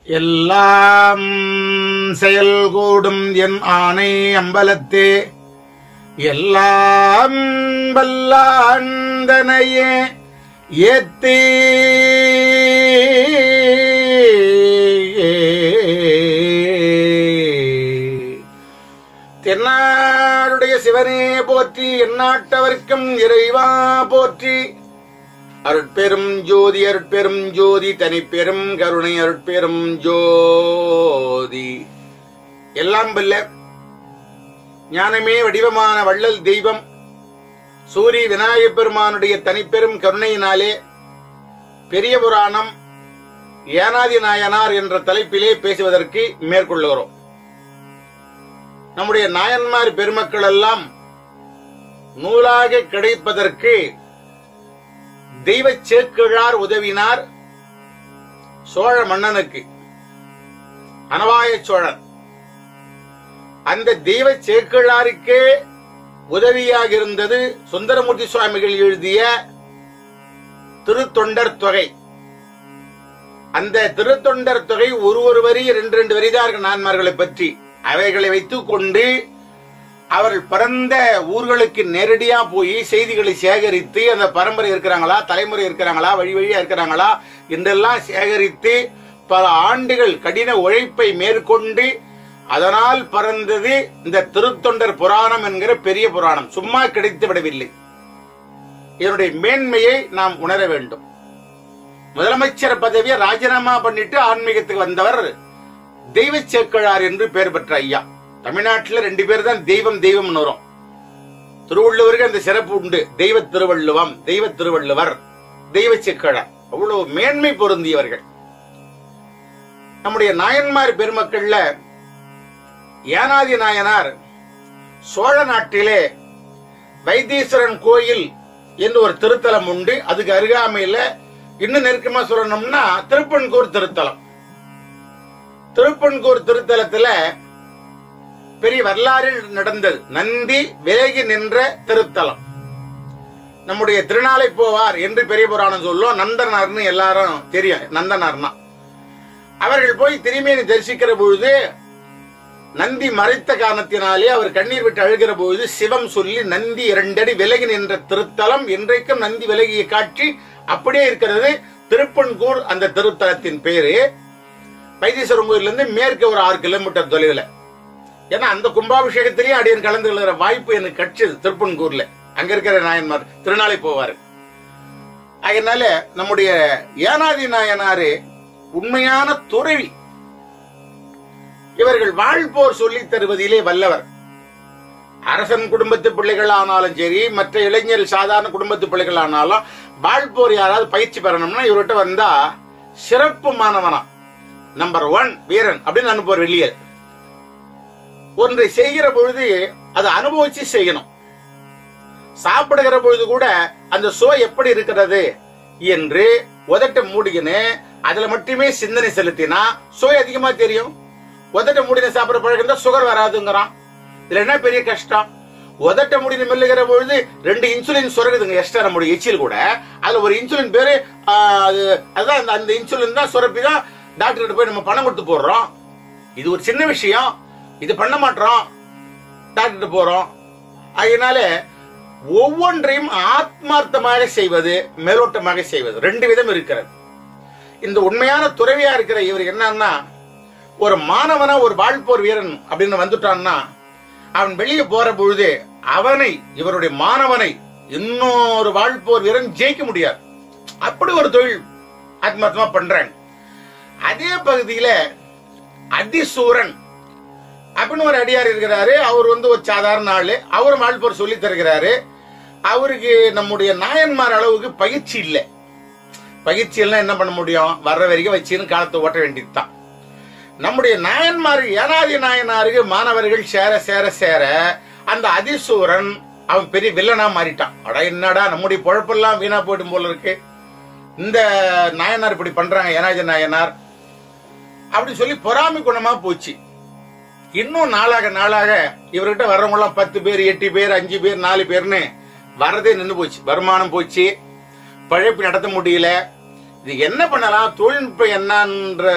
எல்லாம் செயல்கூடும் என் ஆணை அம்பலத்தே எல்லாம் வல்லாண்டனையே ஏத்தே தென்னாடுடைய சிவனே போற்றி எந்நாட்டவர்க்கும் இறைவா போற்றி அருட்பெரும் ஜோதி அருட்பெரும் ஜோதி தனிப்பெரும் கருணை அருட்பெரும் ஜோதி எல்லாம் வல்ல ஞானமே வடிவமான வள்ளல் தெய்வம் சூரி விநாயகப் பெருமானுடைய தனிப்பெரும் கருணையினாலே பெரிய புராணம் ஏனாதி நாயனார் என்ற தலைப்பிலே பேசுவதற்கு மேற்கொள்ளுகிறோம் நம்முடைய நாயன்மார் பெருமக்கள் எல்லாம் நூலாக கிடைப்பதற்கு தெய்வ சேக்கிழார் உதவினார் சோழ மன்னனுக்கு அனவாய சோழன் அந்த தெய்வ சேக்கிழாருக்கே உதவியாக இருந்தது சுந்தரமூர்த்தி சுவாமிகள் எழுதிய திருத்தொண்டர் தொகை அந்த திருத்தொண்டர் தொகை ஒரு ஒரு வரி இரண்டு ரெண்டு வரிதார்கள் நான்மார்களை பற்றி அவைகளை வைத்துக் கொண்டு அவர்கள் பிறந்த ஊர்களுக்கு நேரடியா போய் செய்திகளை சேகரித்து அந்த பரம்பரை இருக்கிறாங்களா தலைமுறை இருக்கிறாங்களா வழி வழியா இருக்கிறாங்களா என்றெல்லாம் சேகரித்து பல ஆண்டுகள் கடின உழைப்பை மேற்கொண்டு அதனால் பிறந்தது இந்த திருத்தொண்டர் புராணம் என்கிற பெரிய புராணம் சும்மா கிடைத்து விடவில்லை இதனுடைய மேன்மையை நாம் உணர வேண்டும் முதலமைச்சர் பதவியை ராஜினாமா பண்ணிட்டு ஆன்மீகத்துக்கு வந்தவர் தெய்வ சேக்கிழார் என்று பெயர் பெற்ற ஐயா தமிழ்நாட்டில் ரெண்டு பேர் தான் தெய்வம் தெய்வம் வரும் திருவள்ளுவருக்கு அந்த சிறப்பு உண்டு தெய்வ திருவள்ளுவம் தெய்வ திருவள்ளுவர் தெய்வ சேக்கிழார் அவ்வளவு மேன்மை பொருந்தியவர்கள் நம்முடைய நாயன்மார் பெருமக்கள்ல ஏனாதி நாயனார் சோழ நாட்டிலே வைத்தீஸ்வரன் கோயில் என்று ஒரு திருத்தலம் உண்டு அதுக்கு அருகாமையில இன்னும் நெருக்கமா சொல்லணும்னா திருப்பன்கூர் திருத்தலம் திருப்பன்கூர் திருத்தலத்துல பெரிய வரலாறில் நடந்தது நந்தி விலகி நின்ற திருத்தலம் நம்முடைய திருநாளை போவார் என்று பெரிய புராணம் சொல்லும் நந்தனார்னு எல்லாரும் தெரியும் நந்தனார்னா அவர்கள் போய் திருமேனி தரிசிக்கிற பொழுது நந்தி மறைத்த காரணத்தினாலே அவர் கண்ணீர் விட்டு அழுகிற பொழுது சிவம் சொல்லி நந்தி இரண்டடி விலகி நின்ற திருத்தலம் இன்றைக்கும் நந்தி விலகிய காட்சி அப்படியே இருக்கிறது திருப்பன்கூர் அந்த திருத்தலத்தின் பேரு வைத்தீஸ்வரன் கோயில்ல இருந்து மேற்கு ஒரு ஆறு கிலோமீட்டர் தொலைவில் ஏன்னா அந்த கும்பாபிஷேகத்திலேயே அடியன் கலந்து கொள்கிற வாய்ப்பு எனக்கு கிடைச்சது திருப்பன்கூர்ல அங்க இருக்கிற நாயன்மார் திருநாளை போவாரு அதனால நம்முடைய ஏனாதி நாயனாரு உண்மையான துறவி இவர்கள் வாழ்போர் சொல்லித் தருவதிலே வல்லவர் அரசன் குடும்பத்து பிள்ளைகள் ஆனாலும் சரி மற்ற இளைஞர் சாதாரண குடும்பத்து பிள்ளைகள் ஆனாலும் வாழ்போர் யாராவது பயிற்சி பெறணும்னா இவர்கிட்ட வந்தா சிறப்பு மாணவனா நம்பர் ஒன் வீரன் அப்படின்னு அனுப்புவார் வெளியே ஒன்றை செய்கிற பொழுது அதை அனுபவிச்சு செய்யணும் சாப்பிடுகிற பொழுது கூட அந்த சோ எப்படி இருக்கிறது என்று உதட்ட மூடிக்கின்னு அதுல மட்டுமே சிந்தனை செலுத்தினா சுவை அதிகமா தெரியும் உதட்ட மூடின சாப்பிட பழக்கம் தான் சுகர் வராதுங்கிறான் இதுல என்ன பெரிய கஷ்டம் உதட்ட முடின மெல்லுகிற பொழுது ரெண்டு இன்சுலின் சுரக்குதுங்க எக்ஸ்ட்ரா நம்முடைய எச்சில் கூட அதுல ஒரு இன்சுலின் பேரு ஆ, அது அதுதான் அந்த- அந்த இன்சுலின் தான் சுரப்பி தான் டாக்டர் கிட்ட போய் நம்ம பணம் கொடுத்து போடுறோம் இது ஒரு சின்ன விஷயம் இது பண்ண மாட்டோம் டாக்டர் போறோம் அதனால ஒவ்வொன்றையும் ஆத்மார்த்தமாக செய்வது மேலோட்டமாக செய்வது ரெண்டு விதம் இருக்கிறது இந்த உண்மையான துறவியா இருக்கிற இவர் என்னன்னா ஒரு மாணவனா ஒரு வாழ்போர் வீரன் அப்படின்னு வந்துட்டான்னா அவன் வெளியே போற பொழுது அவனை இவருடைய மாணவனை இன்னொரு வாழ்போர் வீரன் ஜெயிக்க முடியாது அப்படி ஒரு தொழில் ஆத்மார்த்தமா பண்றாங்க அதே பகுதியில அதிசூரன் அப்படின்னு ஒரு அடியார் இருக்கிறாரு அவர் வந்து ஒரு சாதாரண ஆளு அவர் வாழ்போர் சொல்லி தருகிறாரு அவருக்கு நம்முடைய நாயன்மார் அளவுக்கு பயிற்சி இல்லை பயிற்சி எல்லாம் என்ன பண்ண முடியும் வர்ற வரைக்கும் வச்சுன்னு காலத்தை ஓட்ட வேண்டியதுதான் நம்முடைய நாயன்மார் ஏனாதி நாயனாருக்கு மாணவர்கள் சேர சேர சேர அந்த அதிசூரன் அவன் பெரிய வில்லனா மாறிட்டான் அடா என்னடா நம்முடைய பொழப்பெல்லாம் வீணா போயிடும் போல இருக்கு இந்த நாயனார் இப்படி பண்றாங்க ஏனாதி நாயனார் அப்படி சொல்லி பொறாமை குணமா போச்சு இன்னும் நாளாக நாளாக இவர்கிட்ட வர்றவங்க எல்லாம் பத்து பேர் எட்டு பேர் அஞ்சு பேர் நாலு பேர்னு வரதே நின்னு போச்சு வருமானம் போச்சு பழைப்பு நடத்த முடியல இது என்ன பண்ணலாம் தொழில்நுட்பம் என்னன்ற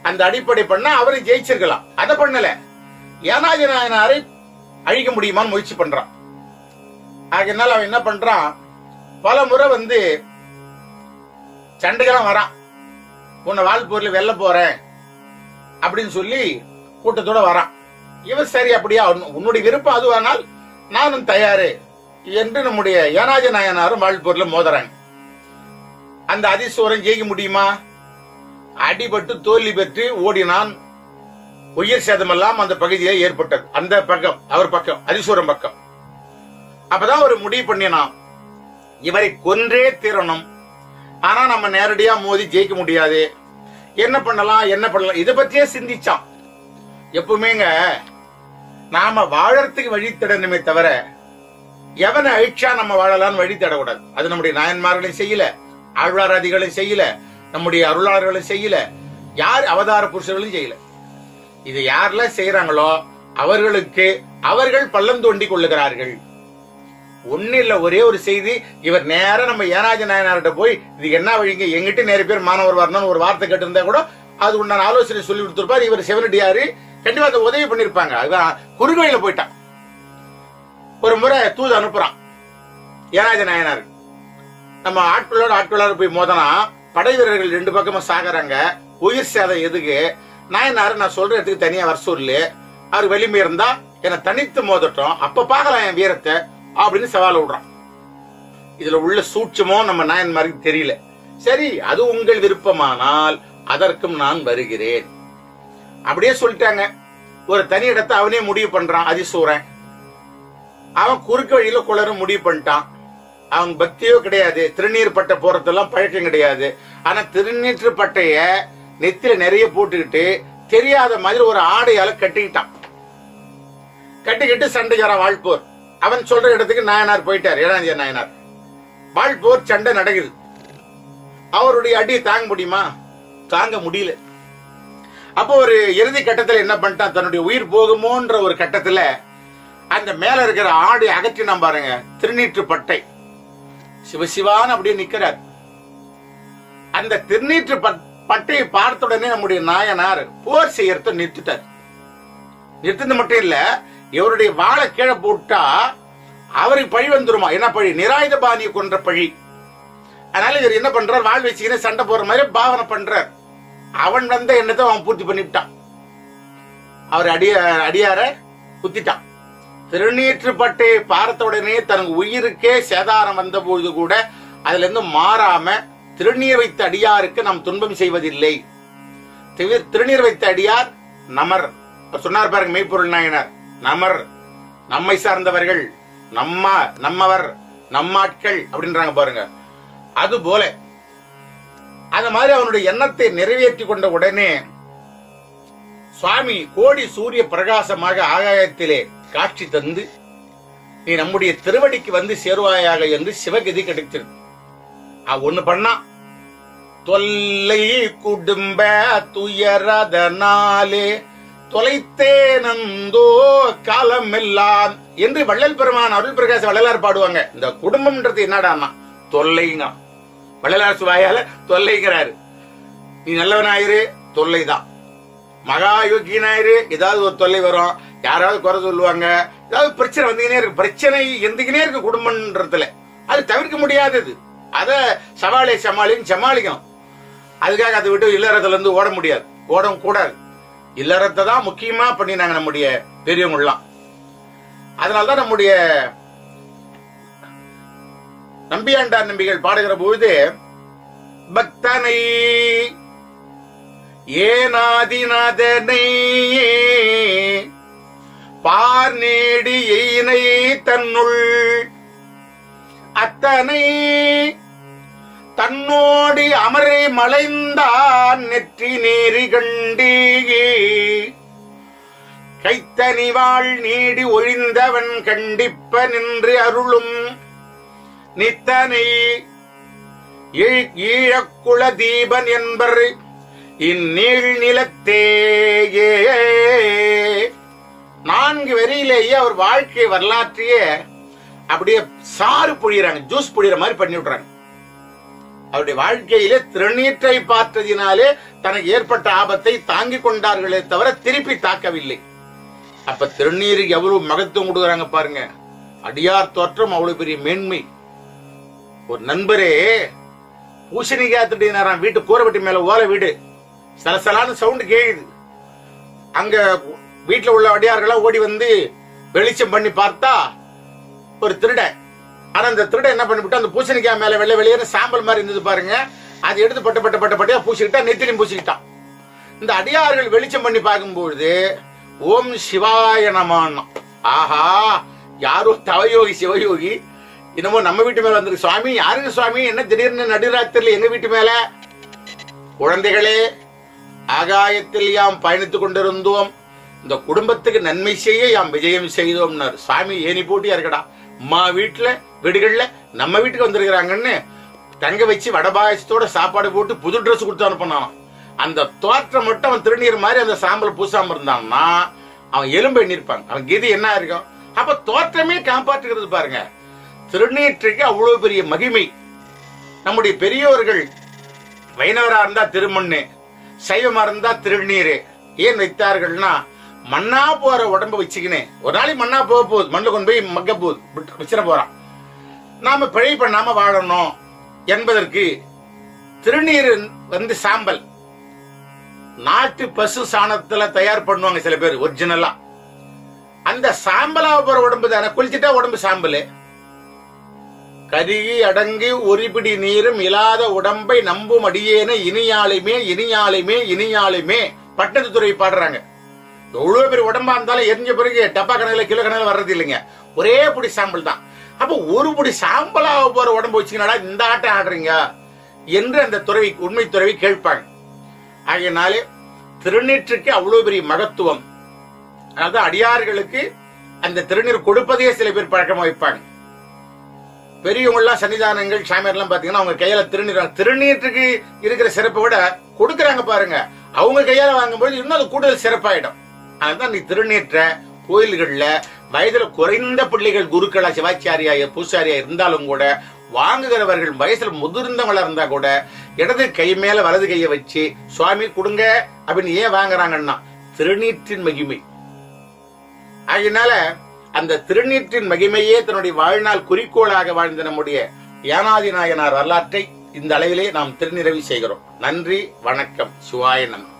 அந்த அடிப்படை பண்ணா அவரை ஜெயிச்சிருக்கலாம் அதை பண்ணல ஏனாஜ நாயனாரை அழிக்க முடியுமான்னு முயற்சி பண்றான் ஆகையினால அவன் என்ன பண்றான் பல முறை வந்து சண்டைக்கெல்லாம் வரான் உன்னை வாழ்பொருள் வெல்ல போறேன் அப்படின்னு சொல்லி கூட்டத்தோட வரான் இவன் சரி அப்படியா உன்- உன்னுடைய விருப்பம் அதுவானால் நானும் தயாரு என்று நம்முடைய ஏனாஜ நாயனாரும் வாழ்பொருள் மோதுறாங்க அந்த அதிசூரன் ஜெயிக்க முடியுமா அடிபட்டு தோல்வி பெற்று ஓடினான் உயிர் சேதமெல்லாம் அந்த பகுதியில் ஏற்பட்டது அந்த பக்கம் அவர் பக்கம் அதிசூரன் பக்கம் அப்பதான் ஒரு முடிவு பண்ணினான் இவரை கொன்றே தீரணும் ஆனா நம்ம நேரடியா மோதி ஜெயிக்க முடியாது என்ன பண்ணலாம் என்ன பண்ணலாம் இதை பற்றியே சிந்திச்சான் எப்பவுமேங்க நாம வாழறதுக்கு வழி தேடணுமே தவிர எவனை அழிச்சா நம்ம வாழலாம்னு வழி தேடக்கூடாது அது நம்முடைய நாயன்மார்களையும் செய்யல ஆழ்வாராதிகளையும் செய்யல நம்முடைய அருளாளர்களும் செய்யல யார் அவதார புருஷர்களும் செய்யல இது யாரெல்லாம் செய்யறாங்களோ அவர்களுக்கு அவர்கள் பள்ளம் தோண்டி கொள்ளுகிறார்கள் ஒண்ணு இல்ல ஒரே ஒரு செய்தி இவர் நேரா நம்ம ஏனாஜ நாயனார்கிட்ட போய் இது என்ன வழிங்க எங்கிட்ட நிறைய பேர் மாணவர் வரணும்னு ஒரு வார்த்தை கேட்டு இருந்தா கூட அது உண்டான ஆலோசனை சொல்லி கொடுத்திருப்பார் இவர் சிவனடியாரு கண்டிப்பா அந்த உதவி பண்ணிருப்பாங்க அதுதான் குறுகோயில போயிட்டான் ஒரு முறை தூது அனுப்புறான் ஏனாஜ நாயனார் நம்ம ஆட்களோட ஆட்களோட போய் மோதனா படை வீரர்கள் ரெண்டு பக்கமும் சாகுறாங்க உயிர் சேதம் எதுக்கு நாயனார் நான் சொல்ற இடத்துக்கு தனியா வர சொல்லு அவர் வலிமை இருந்தா என்னை தனித்து மோதட்டும் அப்ப பார்க்கலாம் என் வீரத்தை அப்படின்னு சவால் விடுறான் இதுல உள்ள சூட்சமோ நம்ம நாயன்மாருக்கு தெரியல சரி அது உங்கள் விருப்பமானால் அதற்கும் நான் வருகிறேன் அப்படியே சொல்லிட்டாங்க ஒரு தனி இடத்தை அவனே முடிவு பண்றான் அதிசூரன் அவன் குறுக்கு வழியில குளர முடிவு பண்ணிட்டான் அவன் பக்தியோ கிடையாது திருநீர் பட்டை போறதெல்லாம் பழக்கம் கிடையாது ஆனா திருநீற்று பட்டைய நெத்தில நிறைய போட்டுக்கிட்டு தெரியாத மாதிரி ஒரு ஆடையால கட்டிக்கிட்டான் கட்டிக்கிட்டு சண்டைக்காரன் வாழ்போர் அவன் சொல்ற இடத்துக்கு நாயனார் போயிட்டார் ஏழாந்திய நாயனார் வாழ்போர் சண்டை நடக்குது அவருடைய அடி தாங்க முடியுமா தாங்க முடியல அப்போ ஒரு இறுதி கட்டத்துல என்ன பண்ணிட்டான் தன்னுடைய உயிர் போகுமோன்ற ஒரு கட்டத்துல அந்த மேல இருக்கிற ஆடை அகற்றினான் பாருங்க திருநீற்று பட்டை சிவசிவான்னு அப்படியே நிக்கிறார் அந்த திருநீற்று பட்- பட்டையை பார்த்த உடனே நம்முடைய நாயனார் போர் செய்யறத நிறுத்திட்டார் நிறுத்தினது மட்டும் இல்ல இவருடைய வாழை கீழே போட்டா அவருக்கு பழி வந்துருமா என்ன பழி நிராயுத பாணியை கொன்ற பழி அதனால இவர் என்ன பண்றார் வாழ் வச்சுக்கினே சண்டை போற மாதிரி பாவனை பண்றார் அவன் வந்த எண்ணத்தை அவன் பூர்த்தி பண்ணிவிட்டான் அவர் அடிய அடியார குத்திட்டான் திருநீற்று பட்டையை பார்த்த உடனே தனக்கு உயிருக்கே சேதாரம் வந்த பொழுது கூட அதுல இருந்து மாறாம திருநீர் வைத்த அடியாருக்கு நாம் துன்பம் செய்வதில்லை திரு- திருநீர் வைத்த அடியார் நமர் அவர் சொன்னார் பாருங்க மெய்ப்பொருள் நாயனார் நமர் நம்மை சார்ந்தவர்கள் நம்ம நம்மவர் நம்மாட்கள் அப்படின்றாங்க பாருங்க அது போல அந்த மாதிரி அவனுடைய எண்ணத்தை நிறைவேற்றி கொண்ட உடனே சுவாமி கோடி சூரிய பிரகாசமாக ஆகாயத்திலே காட்சி தந்து நீ நம்முடைய திருவடிக்கு வந்து சேருவாயாக என்று சிவகதி கிடைத்தது அவ ஒண்ணு பண்ணா தொல்லை குடும்ப துயரதனாலே தொலைத்தேனந்தோ காலமெல்லாம் என்று வள்ளல் பெருமான் அருள் பிரகாச வள்ளலார் பாடுவாங்க இந்த குடும்பம்ன்றது என்னடான்னா தொல்லைங்க வள்ளலார் சுவாயால தொல்லைங்கிறாரு நீ நல்லவனாயிரு தொல்லைதான் மகா யோகியனாயிரு ஏதாவது ஒரு தொல்லை வரும் யாராவது குறை சொல்லுவாங்க ஏதாவது பிரச்சனை வந்துக்கினே இருக்கு பிரச்சனை எந்துக்கினே இருக்கு குடும்பம்ன்றதுல அது தவிர்க்க முடியாதது அத சவாலை சமாளின்னு சமாளிக்கணும் அதுக்காக அதை விட்டு இல்லறத்துல இருந்து ஓட முடியாது ஓடவும் கூடாது இல்லறத்தை தான் முக்கியமா பண்ணினாங்க நம்முடைய பெரியவங்கலாம் அதனாலதான் நம்முடைய நம்பியாண்டார் நம்பிகள் பாடுகிற பொழுது பக்தனை ஏனாதிநாதனை பார் நேடி எயினை தன்னுள் அத்தனை தன்னோடி அமரை மலைந்தான் நெற்றி நேரி கண்டீ கைத்தனிவாள் நீடி ஒழிந்தவன் கண்டிப்ப நின்று அருளும் நித்தனை ஈ- ஈழக்குல தீபன் என்பர் இந்நீள் நிலத்தேயே நான்கு வரியிலேயே அவர் வாழ்க்கை வரலாற்றையே அப்படியே சாறு பொழியறாங்க ஜூஸ் பொழியற மாதிரி பண்ணி விடுறாங்க அவருடைய வாழ்க்கையிலே திருநீற்றை பார்த்ததினாலே தனக்கு ஏற்பட்ட ஆபத்தை தாங்கிக் கொண்டார்களே தவிர திருப்பி தாக்கவில்லை அப்ப திருநீருக்கு எவ்வளவு மகத்துவம் கொடுக்குறாங்க பாருங்க அடியார் தோற்றம் அவ்வளவு பெரிய மேன்மை ஒரு நண்பரே பூசணிக்காய் திட்டினாராம் வீட்டு கூரை வீட்டு மேல ஓலை வீடு சலசலான்னு சவுண்ட் கேக்குது அங்க வீட்டுல உள்ள அடியார்களா ஓடி வந்து வெளிச்சம் பண்ணி பார்த்தா ஒரு திருடன் ஆனா அந்த திருடன் என்ன பண்ணிவிட்டு அந்த பூசணிக்காய் மேல வெள்ளை வெளியேற சாம்பல் மாதிரி இருந்தது பாருங்க அதை எடுத்து பட்ட பட்ட பட்ட பட்டையா பூசிக்கிட்டா நெத்திலையும் பூசிக்கிட்டான் இந்த அடியார்கள் வெளிச்சம் பண்ணி பார்க்கும்பொழுது ஓம் சிவாய நமான்னா ஆஹா யாரோ தவயோகி சிவயோகி என்னமோ நம்ம வீட்டு மேல வந்திருக்கு சுவாமி யாருங்க சுவாமி என்ன திடீர்னு நடுராத்திரில எங்க வீட்டு மேல குழந்தைகளே ஆகாயத்தில் யாம் பயணித்துக் கொண்டிருந்தோம் இந்த குடும்பத்துக்கு நன்மை செய்ய யாம் விஜயம் செய்தோம்னார் சாமி ஏனி போட்டியா இருக்கடா அம்மா வீட்டுல வீடுகள்ல நம்ம வீட்டுக்கு வந்திருக்கிறாங்கன்னு தங்க வச்சு வடபாயசத்தோட சாப்பாடு போட்டு புது ட்ரெஸ் கொடுத்து அனுப்பினான் அந்த தோற்றம் மட்டும் அவன் திருநீர் மாதிரி அந்த சாம்பல் பூசாம இருந்தான்னா அவன் எலும்பு எண்ணிருப்பாங்க அவன் கீதை என்ன இருக்கும் அப்ப தோற்றமே காப்பாற்றுகிறது பாருங்க திருநீற்றுக்கு அவ்வளவு பெரிய மகிமை நம்முடைய பெரியோர்கள் வைணவரா இருந்தா திருமண்ணு சைவமா இருந்தா திருநீரு ஏன் வைத்தார்கள்னா மண்ணா போற உடம்ப வச்சுக்கினேன் ஒரு நாளைக்கு மண்ணா போக போகுது மண்ணில் கொண்டு போய் மக்க போகுது விட்டு- வச்சிட போறான் நாம பிழை பண்ணாம வாழணும் என்பதற்கு திருநீர் வந்து சாம்பல் நாட்டு பசு சாணத்துல தயார் பண்ணுவாங்க சில பேர் ஒரிஜினலா அந்த சாம்பலா போற உடம்பு தானே குளிச்சுட்டா உடம்பு சாம்பல் கருகி அடங்கி ஒரிபிடி நீரும் இல்லாத உடம்பை நம்பும் அடியேன இனியாலுமே இனியாலுமே இனியாலுமே பட்டணத்துறை பாடுறாங்க எவ்வளவு பெரிய உடம்பா இருந்தாலும் எரிஞ்ச பிறகு டப்பா கணக்குல கிலோ கணக்குல வர்றது இல்லைங்க ஒரே புடி சாம்பல் தான் அப்ப ஒரு புடி சாம்பலா போற உடம்பு வச்சுக்கனடா இந்த ஆட்டம் ஆடுறீங்க என்று அந்த துறவி உண்மை துறவி கேட்பாங்க ஆகையினாலே திருநீற்றுக்கு அவ்வளவு பெரிய மகத்துவம் அதாவது அடியார்களுக்கு அந்த திருநீர் கொடுப்பதையே சில பேர் பழக்கமா வைப்பாங்க பெரியவங்களாம் சன்னிதானங்கள் சாமியார்லாம் பாத்தீங்கன்னா அவங்க கையால திருநீர் திருநீற்றுக்கு இருக்கிற சிறப்பை விட கொடுக்கறாங்க பாருங்க அவங்க கையால வாங்கும்போது இன்னும் அது கூடுதல் சிறப்பாயிடும் அதுதான் நீ திருநீற்ற கோயில்கள்ல வயதுல குறைந்த பிள்ளைகள் குருக்களா சிவாச்சாரியா பூசாரியா இருந்தாலும் கூட வாங்குகிறவர்கள் வயசுல முதிர்ந்தவங்களா இருந்தா கூட இடது கை மேல வலது கையை வச்சு சுவாமி கொடுங்க அப்படின்னு ஏன் வாங்குறாங்கன்னா திருநீற்றின் மகிமை ஆகையினால அந்த திருநீற்றின் மகிமையே தன்னுடைய வாழ்நாள் குறிக்கோளாக வாழ்ந்த நம்முடைய யானாதி நாயனார் வரலாற்றை இந்த அளவிலே நாம் திருநிறைவு செய்கிறோம் நன்றி வணக்கம் சிவாய நம